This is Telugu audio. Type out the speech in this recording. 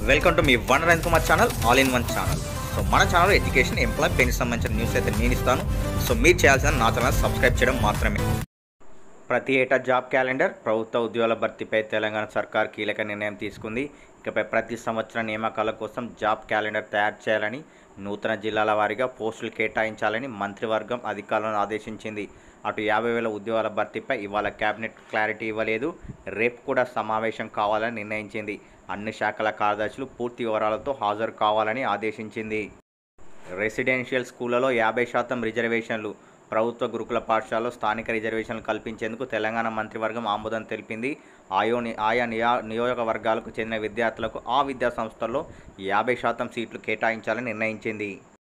welcome to me Varun Kumar channel all in one channel so మన ఛానల్ ఎడ్యుకేషన్ ఎంప్లాయ్ పెన్కి సంబంధించిన న్యూస్ అయితే నేను ఇస్తాను సో మీరు చేయాల్సిన నా ఛానల్ సబ్స్క్రైబ్ చేయడం మాత్రమే ప్రతి ఏటా జాబ్ క్యాలెండర్ ప్రభుత్వ ఉద్యోగాల భర్తీపై తెలంగాణ సర్కార్ కీలక నిర్ణయం తీసుకుంది ఇకపై ప్రతి సంవత్సరం నియామకాల కోసం జాబ్ క్యాలెండర్ తయారు చేయాలని నూతన జిల్లాల వారీగా పోస్టులు కేటాయించాలని మంత్రివర్గం అధికారులను ఆదేశించింది అటు యాభై వేల ఉద్యోగాల భర్తీపై ఇవాళ కేబినెట్ క్లారిటీ ఇవ్వలేదు రేపు కూడా సమావేశం కావాలని నిర్ణయించింది అన్ని శాఖల కార్యదర్శులు పూర్తి వివరాలతో హాజరు కావాలని ఆదేశించింది రెసిడెన్షియల్ స్కూళ్లలో యాభై శాతం రిజర్వేషన్లు ప్రభుత్వ గురుకుల పాఠశాలలో స్థానిక రిజర్వేషన్లు కల్పించేందుకు తెలంగాణ మంత్రివర్గం ఆమోదం తెలిపింది ఆయో ఆయా నియా నియోజకవర్గాలకు చెందిన విద్యార్థులకు ఆ విద్యా సంస్థల్లో యాభై శాతం సీట్లు కేటాయించాలని నిర్ణయించింది